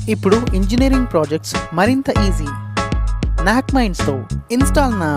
ఇప్పుడు engineering projects మరింత easy నాక్ మైండ్స్తో ఇన్స్టాల్ నా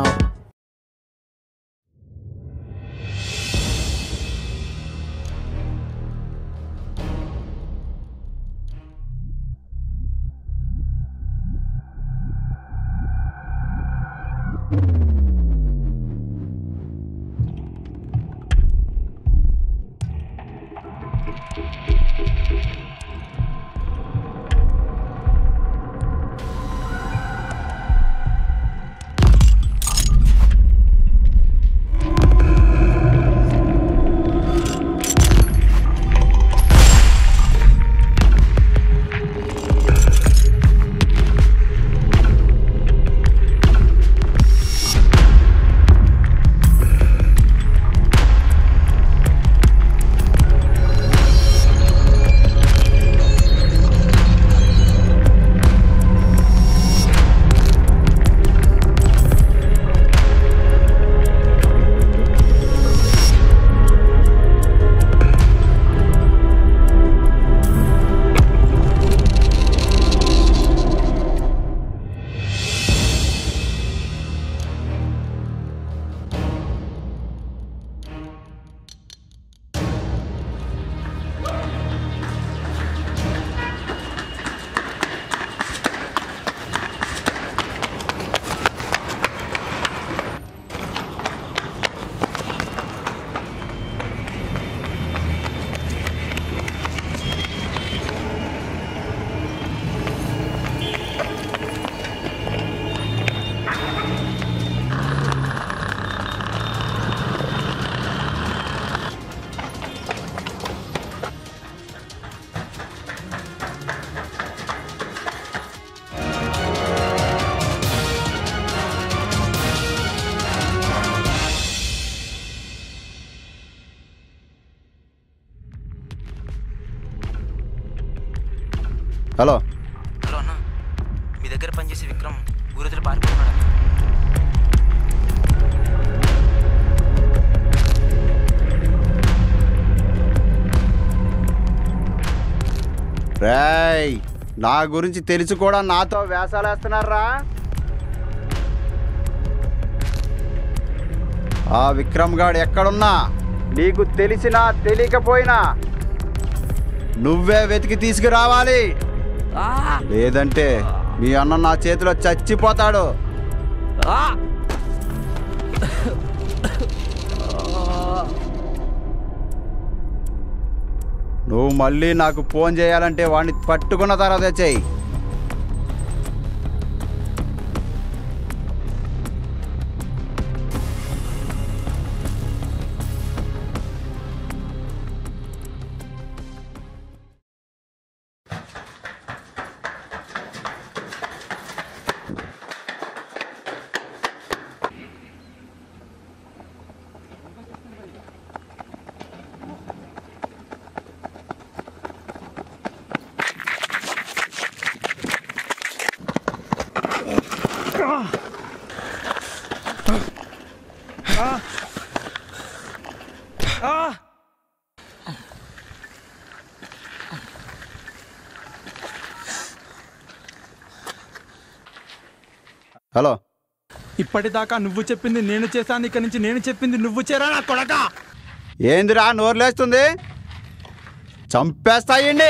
హలో హలో అన్న మీ దగ్గర పనిచేసే విక్రమ్ ఊరతులు పారిపోతున్నాడు అన్న. రేయ్ నా గురించి తెలిసి కూడా నాతో వేషాలు వేస్తున్నారా ఆ విక్రమ్ గాడు ఎక్కడున్నా నీకు తెలిసినా తెలియకపోయినా నువ్వే వెతికి తీసుకురావాలి లేదంటే మీ అన్న నా చేతిలో చచ్చిపోతాడు నువ్వు మళ్ళీ నాకు ఫోన్ చేయాలంటే వాడిని పట్టుకున్న తర్వాత చెయ్యి హలో ఇప్పటిదాకా నువ్వు చెప్పింది నేను చేశాను ఇక నుంచి నేను చెప్పింది నువ్వు చేరా నా కొడక ఏందిరా నోరులేస్తుంది చంపేస్తాయండి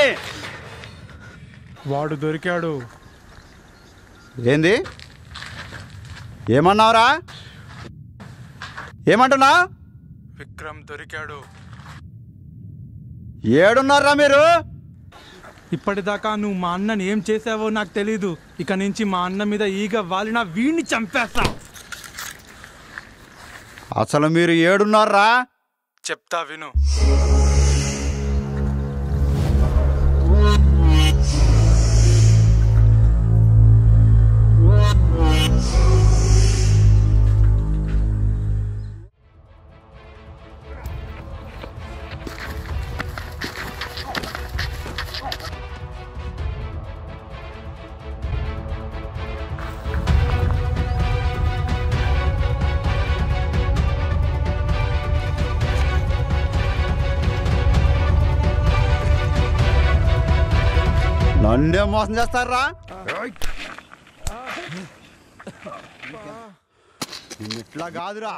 వాడు దొరికాడు ఏంది ఏమన్నావురా ఏమంటున్నా విక్రమ్ దొరికాడు ఏడున్నారా మీరు ఇప్పటిదాకా నువ్వు మా అన్నని ఏం చేసావో నాకు తెలీదు ఇక నుంచి మా అన్న మీద ఈగ వాలిన వీడిని చంపేస్తా అసలు మీరు ఏడున్నారా చెప్తా విను నన్నే మోసం చేస్తారా నిన్ను ఇట్లా కాదురా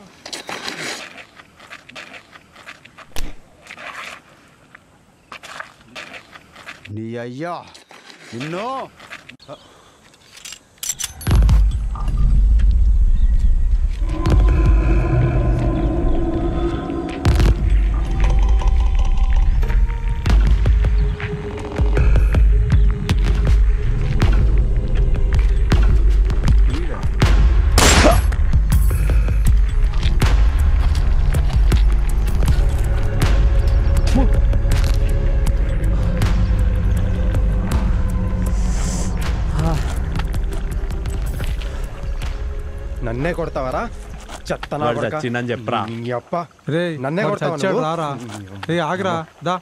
నీ అయ్యా నిన్ను నన్నే కొడతావరా చెత్త నా వాడు కొడకా. చచ్చిండని చెప్పరా. నీ అప్ప రే నన్నే వాడు కొడతావా చచ్చాడు నువ్వు? రారా రే ఆగరా దా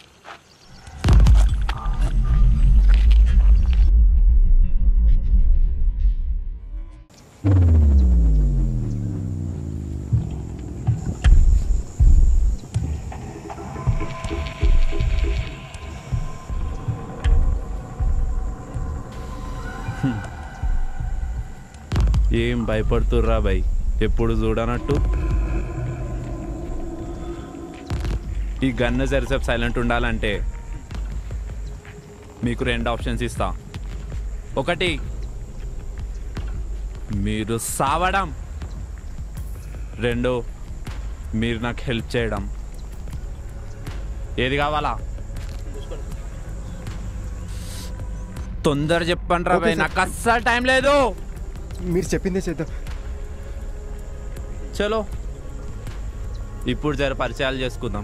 ఏం భయపడుతుర్రా భయ్ ఎప్పుడు చూడనట్టు ఈ గన్ను సరిసేపు సైలెంట్ ఉండాలంటే మీకు రెండు ఆప్షన్స్ ఇస్తా ఒకటి మీరు సావడం రెండు మీరు నాకు హెల్ప్ చేయడం ఏది కావాలా తొందర చెప్పండి రా ఓకే భయ్ సార్. నాకు అస్సలు టైం లేదు మీరు చెప్పిందే చేద్దాం చలో ఇప్పుడు జర పరిచయాలు చేసుకుందాం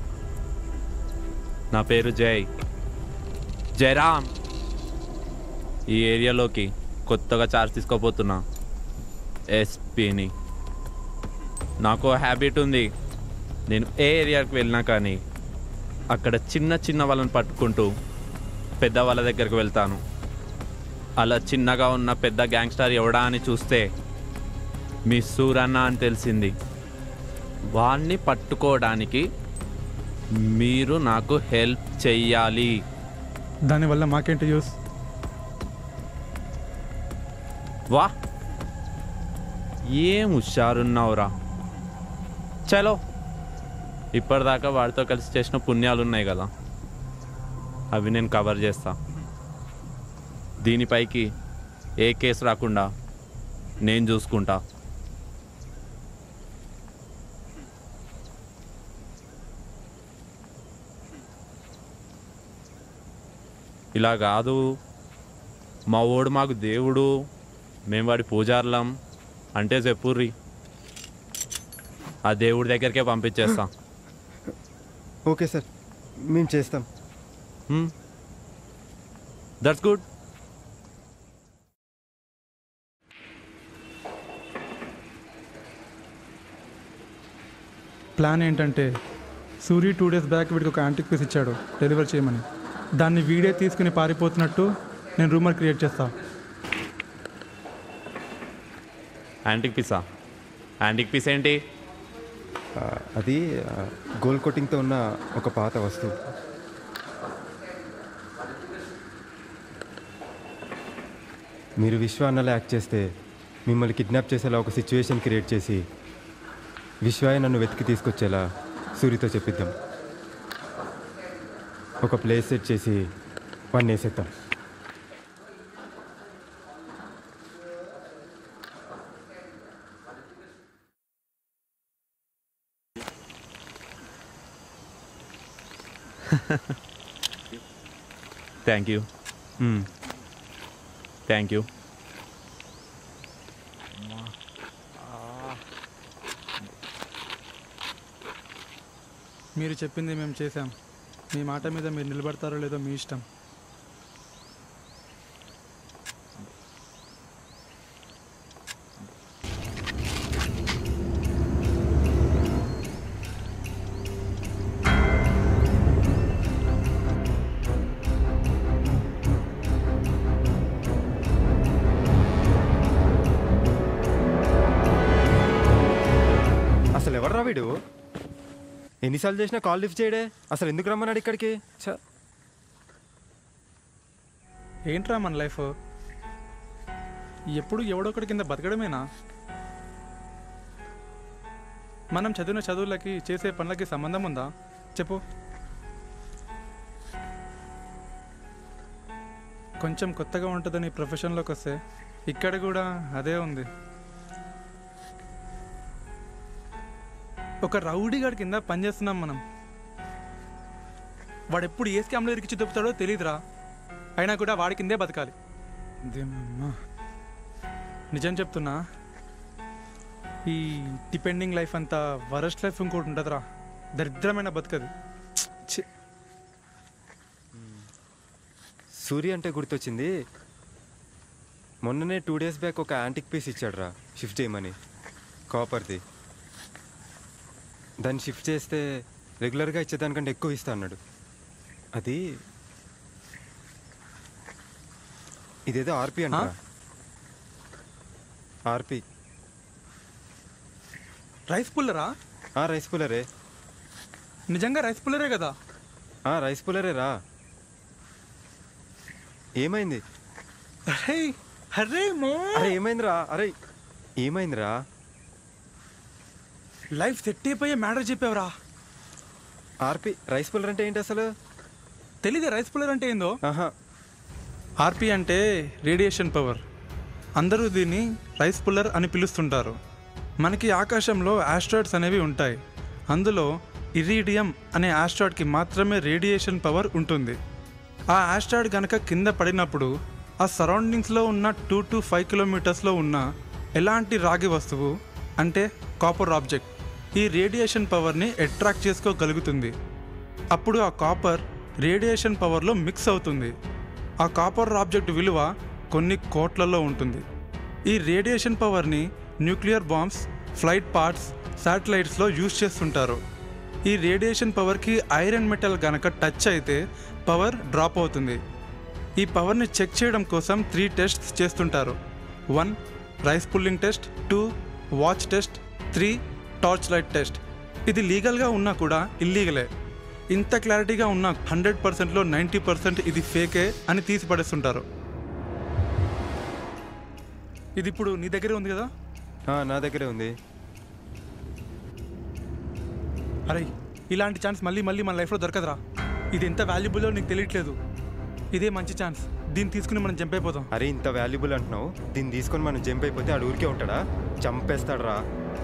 నా పేరు జై జయరామ్ ఈ ఏరియాలోకి కొత్తగా చార్జ్ తీసుకోపోతున్నా ఎస్పీని నాకు హ్యాబిట్ ఉంది నేను ఏ ఏరియాకి వెళ్ళినా కానీ అక్కడ చిన్న చిన్న వాళ్ళని పట్టుకుంటూ పెద్ద వాళ్ళ దగ్గరికి వెళ్తాను అలా చిన్నగా ఉన్న పెద్ద గ్యాంగ్స్టర్ ఎవడా అని చూస్తే మీ సూరన్న అని తెలిసింది వాణ్ణి పట్టుకోవడానికి మీరు నాకు హెల్ప్ చెయ్యాలి దానివల్ల మాకేంటి యూస్ వా ఏం హుషారున్నావురా చలో ఇప్పటిదాకా వాడితో కలిసి చేసిన పుణ్యాలు ఉన్నాయి కదా అవి నేను కవర్ చేస్తా దీనిపైకి ఏ కేసు రాకుండా నేను చూసుకుంటా ఇలా కాదు మా ఓడు మాకు దేవుడు మేము వాడి పూజారులం అంటే చెప్పుర్రి ఆ దేవుడి దగ్గరికే పంపించేస్తాం ఓకే సార్ మేము చేస్తాం దట్స్ గుడ్ ప్లాన్ ఏంటంటే సూరి టూ డేస్ బ్యాక్ వీడికి ఒక యాంటిక్ పీస్ ఇచ్చాడు డెలివర్ చేయమని దాన్ని వీడే తీసుకుని పారిపోతున్నట్టు నేను రూమర్ క్రియేట్ చేస్తా యాంటిక్ పీసా యాంటిక్ పీస్ ఏంటి ఆ, అది ఆ, గోల్డ్ కోటింగ్తో ఉన్న ఒక పాత వస్తువు మీరు విశ్వ అన్నలా యాక్ట్ చేస్తే మిమ్మల్ని కిడ్నాప్ చేసేలా ఒక సిచ్యువేషన్ క్రియేట్ చేసి విశ్వాయ నన్ను వెతికి తీసుకొచ్చేలా సూరితో చెప్పిద్దాం ఒక ప్లేస్ సెట్ చేసి వన్ వేసేద్దాం థ్యాంక్ యూ థ్యాంక్ యూ మీరు చెప్పింది మేము చేశాం మీ మాట మీద మీరు నిలబడతారో లేదో మీ ఇష్టం అసలు ఎవర్రా వీడు ఎన్నిసార్లు చేసినా కాల్ లిఫ్ట్ చేయడే అసలు ఎందుకు రమ్మన్నాడు ఇక్కడికి ఛ ఏంట్రా మన లైఫ్ ఎప్పుడు ఎవడొకటి కింద బతకడమేనా మనం చదివిన చదువులకి చేసే పనులకి సంబంధం ఉందా చెప్పు కొంచెం కొత్తగా ఉంటుందని ప్రొఫెషన్లోకి వస్తే ఇక్కడ కూడా అదే ఉంది ఒక రౌడీ గాడి కింద పనిచేస్తున్నాం మనం వాడు ఎప్పుడు ఏ స్కామ్లో ఇరికిచ్చి దొప్పుతాడో తెలియదురా అయినా కూడా వాడి కిందే బతకాలి ఇదేమమ్మా నిజం చెప్తున్నా ఈ డిపెండింగ్ లైఫ్ అంతా వరస్ట్ లైఫ్ ఇంకోటి ఉంటుందిరా దరిద్రమైన బతకది ఛీ. సూర్య అంటే గుర్తొచ్చింది మొన్ననే టూ డేస్ బ్యాక్ ఒక యాంటిక్ పీస్ ఇచ్చాడు రా షిఫ్ట్ చేయమని కాపర్ది దాన్ని షిఫ్ట్ చేస్తే రెగ్యులర్గా ఇచ్చేదానికంటే ఎక్కువ ఇస్తా అన్నాడు అది ఇదేదో ఆర్పి అంట ఆ? ఆర్పి రైస్ పుల్లరా ఆ, రైస్ పుల్లరే నిజంగా రైస్ పుల్లరే కదా ఆ, రైస్ పుల్లరే రా ఏమైంది అరే అరే మో అరే ఏమైందిరా అరే ఏమైందిరా లైఫ్ సెట్ అయిపోయే మ్యాటర్ చెప్పావురా ఆర్పి రైస్ పుల్లర్ అంటే ఏంటి అసలు తెలీదా రైస్ పుల్లర్ అంటే ఏందో ఆహా ఆర్పి అంటే రేడియేషన్ పవర్ అందరూ దీన్ని రైస్ పుల్లర్ అని పిలుస్తుంటారు మనకి ఆకాశంలో ఆస్ట్రాయిడ్స్ అనేవి ఉంటాయి అందులో ఇరీడియం అనే ఆస్ట్రాయిడ్కి మాత్రమే రేడియేషన్ పవర్ ఉంటుంది ఆ ఆస్ట్రాయిడ్ కనుక కింద పడినప్పుడు ఆ సరౌండింగ్స్లో ఉన్న టూ టు ఫైవ్ కిలోమీటర్స్లో ఉన్న ఎలాంటి రాగి వస్తువు అంటే కాపర్ ఆబ్జెక్ట్ ఈ రేడియేషన్ పవర్ని అట్రాక్ట్ చేసుకోగలుగుతుంది అప్పుడు ఆ కాపర్ రేడియేషన్ పవర్లో మిక్స్ అవుతుంది ఆ కాపర్ ఆబ్జెక్ట్ విలువ కొన్ని కోట్లలో ఉంటుంది ఈ రేడియేషన్ పవర్ని న్యూక్లియర్ బాంబ్స్ ఫ్లైట్ పార్ట్స్ శాటిలైట్స్లో యూజ్ చేస్తుంటారు ఈ రేడియేషన్ పవర్కి ఐరన్ మెటల్ గనక టచ్ అయితే పవర్ డ్రాప్ అవుతుంది ఈ పవర్ని చెక్ చేయడం కోసం త్రీ టెస్ట్స్ చేస్తుంటారు one rice pulling test two watch test three torch light test ఇది లీగల్గా ఉన్నా కూడా ఇల్లీగలే ఇంత క్లారిటీగా ఉన్న హండ్రెడ్ పర్సెంట్లో నైంటీ పర్సెంట్ ఇది ఫేకే అని తీసి పడేస్తుంటారు ఇది ఇప్పుడు నీ దగ్గరే ఉంది కదా ఆ, నా దగ్గరే ఉంది అరే ఇలాంటి ఛాన్స్ మళ్ళీ మళ్ళీ మన లైఫ్లో దొరకదురా ఇది ఎంత వాల్యుబుల్లో నీకు తెలియట్లేదు ఇదే మంచి ఛాన్స్ దీన్ని తీసుకుని మనం జంప్ అయిపోతాం అరే ఇంత వాల్యుబుల్ అంటున్నావు దీన్ని తీసుకొని మనం జంప్ అయిపోతే ఆడు ఊరికే ఉంటాడా చంపేస్తాడు రా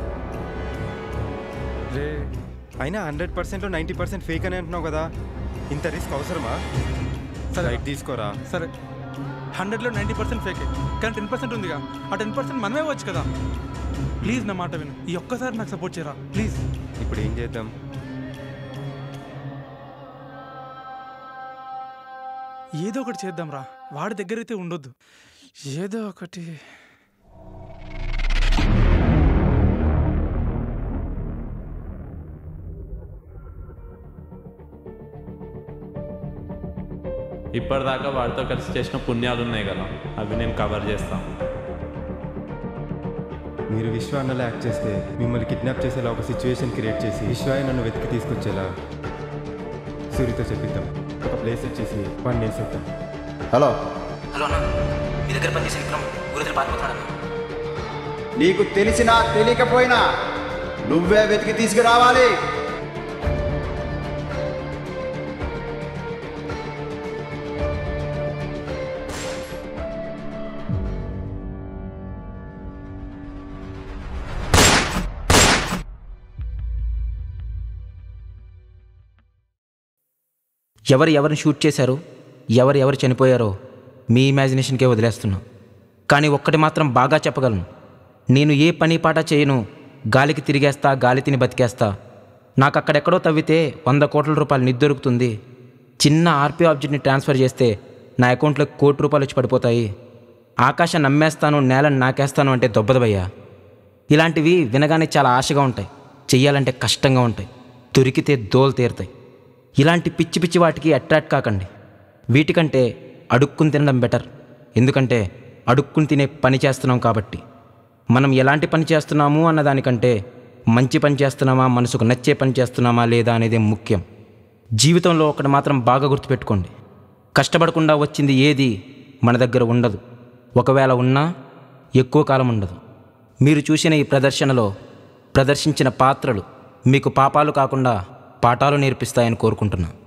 రే అయినా హండ్రెడ్ పర్సెంట్లో నైంటీ పర్సెంట్ ఫేక్ అని అంటున్నావు కదా ఇంత రిస్క్ అవసరమా సరే రైట్ తీసుకోరా సరే హండ్రెడ్లో నైంటీ పర్సెంట్ ఫేకే కానీ టెన్ పర్సెంట్ ఉందిగా ఆ టెన్ పర్సెంట్ మనమే వచ్చు కదా ప్లీజ్ నా మాట విను ఈ ఒక్కసారి నాకు సపోర్ట్ చేయరా ప్లీజ్ ఇప్పుడు ఏం చేద్దాం ఏదో ఒకటి చేద్దాం రా వాడి దగ్గర అయితే ఉండొద్దు ఏదో ఒకటి ఇప్పటిదాకా వాడితో కలిసి చేసిన పుణ్యాలు ఉన్నాయి కదా అవి నేను కవర్ చేస్తాను మీరు విశ్వ అన్నలా యాక్ట్ చేస్తే మిమ్మల్ని కిడ్నాప్ చేసేలా ఒక సిచ్యువేషన్ క్రియేట్ చేసి విశ్వాయ నన్ను వెతికి తీసుకొచ్చేలా సూర్యతో చెప్పిద్దాం ఒక ప్లేస్ వచ్చేసి వన్ డేస్ ఇద్దాం హలో హలో అన్న మీ దగ్గర పనిచేసే విక్రమ్ ఊరితో పారిపోతున్నాడు అన్న నీకు తెలిసినా తెలియకపోయినా నువ్వే వెతికి తీసుకురావాలి ఎవరు ఎవరిని షూట్ చేశారో ఎవరు ఎవరు చనిపోయారో మీ ఇమాజినేషన్కే వదిలేస్తున్నా కానీ ఒక్కటి మాత్రం బాగా చెప్పగలను నేను ఏ పని పాట చేయను గాలికి తిరిగేస్తా గాలి తిని బతికేస్తా నాకు అక్కడెక్కడో తవ్వితే వంద కోట్ల రూపాయలు నిధి దొరుకుతుంది చిన్న ఆర్పీ ఆబ్జెక్ట్ని ట్రాన్స్ఫర్ చేస్తే నా అకౌంట్లో కోటి రూపాయలు వచ్చి పడిపోతాయి ఆకాశం నమ్మేస్తాను నేలను నాకేస్తాను అంటే దొబ్బదబయ్యా ఇలాంటివి వినగానే చాలా ఆశగా ఉంటాయి చెయ్యాలంటే కష్టంగా ఉంటాయి దొరికితే దోలు తీరుతాయి ఇలాంటి పిచ్చి పిచ్చి వాటికి అట్రాక్ట్ కాకండి వీటికంటే అడుక్కుని తినడం బెటర్ ఎందుకంటే అడుక్కుని తినే పని చేస్తున్నాం కాబట్టి మనం ఎలాంటి పని చేస్తున్నాము అన్న దానికంటే మంచి పని చేస్తున్నామా మనసుకు నచ్చే పని చేస్తున్నామా లేదా అనేది ముఖ్యం జీవితంలో ఒకటి మాత్రం బాగా గుర్తుపెట్టుకోండి కష్టపడకుండా వచ్చింది ఏది మన దగ్గర ఉండదు ఒకవేళ ఉన్నా ఎక్కువ కాలం ఉండదు మీరు చూసిన ఈ ప్రదర్శనలో ప్రదర్శించిన పాత్రలు మీకు పాపాలు కాకుండా పాఠాలు నేర్పిస్తాయని కోరుకుంటున్నా